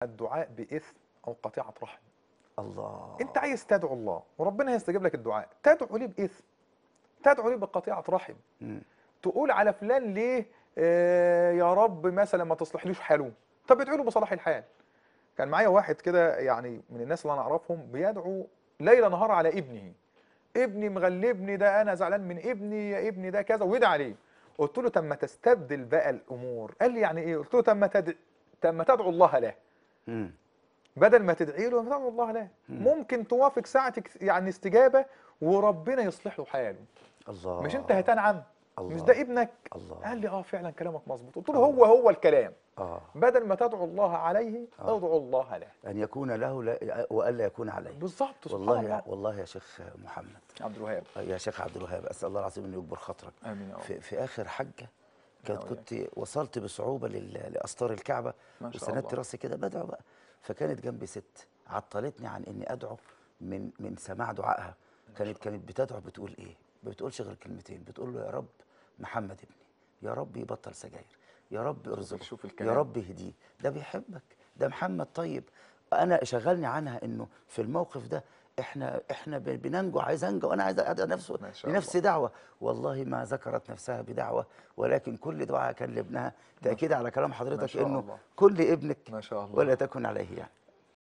الدعاء باثم او قطيعه رحم الله انت عايز تدعو الله وربنا هيستجيب لك الدعاء تدعو ليه باثم تدعو ليه بقطيعه رحم مم. تقول على فلان ليه آه يا رب مثلا ما تصلحليش حاله طب ادعي له بصلاح الحال كان معايا واحد كده يعني من الناس اللي انا اعرفهم بيدعو ليل نهار على ابنه ابني مغلبني ده انا زعلان من ابني يا ابني ده كذا ويدعي عليه قلت له طب ما تستبدل بقى الامور قال لي يعني ايه قلت له طب ما تدعي طب ما تدعو الله له مم. بدل ما تدعي له تدعو الله له مم. ممكن توافق ساعة اكس- يعني استجابة وربنا يصلح له حاله الله مش انت هتنعم الله مش ده ابنك الله قال لي اه فعلا كلامك مظبوط قلت له هو هو الكلام اه بدل ما تدعو الله عليه آه. ادعو الله له ان يكون له لا والا يكون عليه بالظبط سبحان والله الله يا والله يا شيخ محمد عبد الوهاب يا شيخ عبد الوهاب اسال الله العظيم انه يكبر خاطرك امين يا رب في, في اخر حجه كانت يا كنت وصلت بصعوبه لل- لاستار الكعبه ما شاء وسندت الله. راسي كده بدعو بقى فكانت جنبي ست عطلتني عن اني ادعو من من سماع دعائها كانت كانت بتدعو بتقول ايه ما بتقولش غير كلمتين بتقول له يا رب محمد ابني يا رب يبطل سجاير يا رب ارزقه شوف يا الكلام. رب اهديه ده بيحبك ده محمد طيب انا شغلني عنها انه في الموقف ده احنا احنا ب- بننجو عايز انجو وانا عايز ادعو نفسه ما شاء لنفسي دعوه والله ما ذكرت نفسها بدعوه ولكن كل دعاء كان لابنها تاكيد على كلام حضرتك شاء انه الله. كل ابنك ما شاء الله ولا تكن عليه يعني